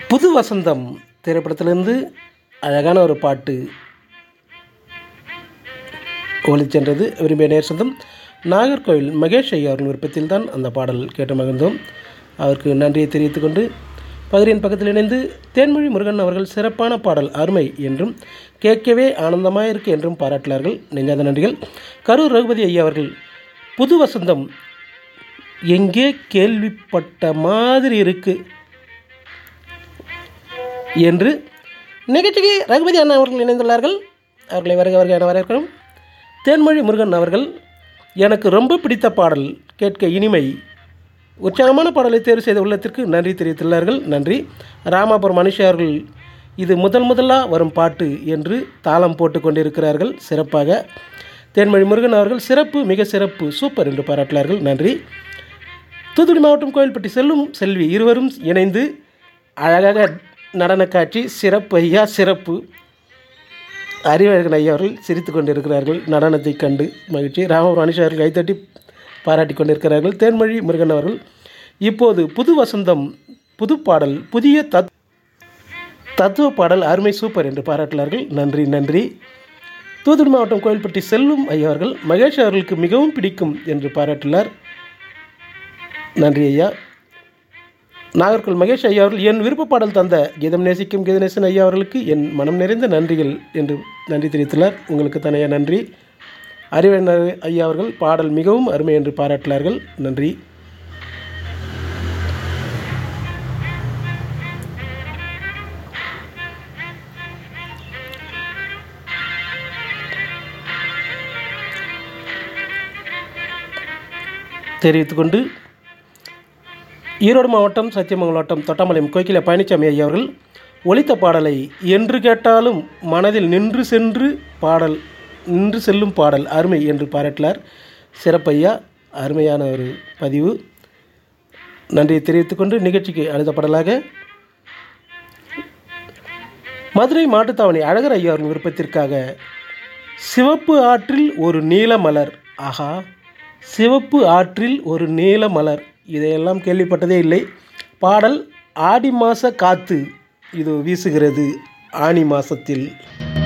புது வசந்தம் திரைப்படத்திலிருந்து அழகான ஒரு பாட்டு ஒளிச்சென்றது விரும்பிய நேர் சொந்தம் நாகர்கோவில் மகேஷ் ஐயா அவர்கள் விருப்பத்தில் தான் அந்த பாடல் கேட்டு மகிழ்ந்தோம் அவருக்கு நன்றியை தெரிவித்துக் கொண்டு பகிரின் பக்கத்தில் இணைந்து தேன்மொழி முருகன் அவர்கள் சிறப்பான பாடல் அருமை என்றும் கேட்கவே ஆனந்தமாக இருக்கு என்றும் பாராட்டினார்கள் நெஞ்சாத நன்றிகள் கரூர் ரகுபதி ஐயா அவர்கள் புது வசந்தம் எங்கே கேள்விப்பட்ட மாதிரி இருக்கு என்று நிகழ்ச்சிக்கு ரகுபதி அண்ணா அவர்கள் இணைந்துள்ளார்கள் அவர்களை வருக வருக என வரவேற்கிறோம் தேன்மொழி முருகன் அவர்கள் எனக்கு ரொம்ப பிடித்த பாடல் கேட்க இனிமை உற்சாகமான பாடலை தேர்வு செய்த உள்ளத்திற்கு நன்றி தெரிவித்துள்ளார்கள் நன்றி ராமாபுரம் மனுஷா அவர்கள் இது முதல் முதலாக வரும் பாட்டு என்று தாளம் போட்டு கொண்டிருக்கிறார்கள் சிறப்பாக தேன்மொழி முருகன் அவர்கள் சிறப்பு மிக சிறப்பு சூப்பர் என்று பாராட்டினார்கள் நன்றி தூத்துக்குடி மாவட்டம் கோயில்பட்டி செல்லும் செல்வி இருவரும் இணைந்து அழகாக நடன காட்சி சிறப்பு ஐயா சிறப்பு அறிவழகன் ஐயா அவர்கள் சிரித்து கொண்டிருக்கிறார்கள் நடனத்தை கண்டு மகிழ்ச்சி ராமபுரம் அனிஷா அவர்கள் கைத்தட்டி பாராட்டி கொண்டிருக்கிறார்கள் தேன்மொழி முருகன் அவர்கள் இப்போது புது வசந்தம் புது பாடல் புதிய தத் தத்துவ பாடல் அருமை சூப்பர் என்று பாராட்டினார்கள் நன்றி நன்றி தூத்துக்குடி மாவட்டம் கோயில்பட்டி செல்லும் ஐயா அவர்கள் மகேஷ் அவர்களுக்கு மிகவும் பிடிக்கும் என்று பாராட்டினார் நன்றி ஐயா நாகர்கோவில் மகேஷ் ஐயா அவர்கள் என் விருப்ப பாடல் தந்த கீதம் நேசிக்கும் கீதநேசன் ஐயா அவர்களுக்கு என் மனம் நிறைந்த நன்றிகள் என்று நன்றி தெரிவித்துள்ளார் உங்களுக்கு தனைய நன்றி அறிவினர் ஐயா அவர்கள் பாடல் மிகவும் அருமை என்று பாராட்டினார்கள் நன்றி தெரிவித்துக்கொண்டு ஈரோடு மாவட்டம் சத்தியமங்கலம் வட்டம் தொட்டாமலையம் கோகில பழனிசாமி ஐயா அவர்கள் ஒலித்த பாடலை என்று கேட்டாலும் மனதில் நின்று சென்று பாடல் நின்று செல்லும் பாடல் அருமை என்று பாராட்டினார் சிறப்பையா அருமையான ஒரு பதிவு நன்றியை தெரிவித்துக்கொண்டு நிகழ்ச்சிக்கு அடுத்த பாடலாக மதுரை மாட்டுத்தாவணி அழகர் ஐயா அவர்கள் விருப்பத்திற்காக சிவப்பு ஆற்றில் ஒரு நீல மலர் ஆஹா சிவப்பு ஆற்றில் ஒரு நீல மலர் இதையெல்லாம் கேள்விப்பட்டதே இல்லை பாடல் ஆடி மாத காத்து இது வீசுகிறது ஆனி மாதத்தில்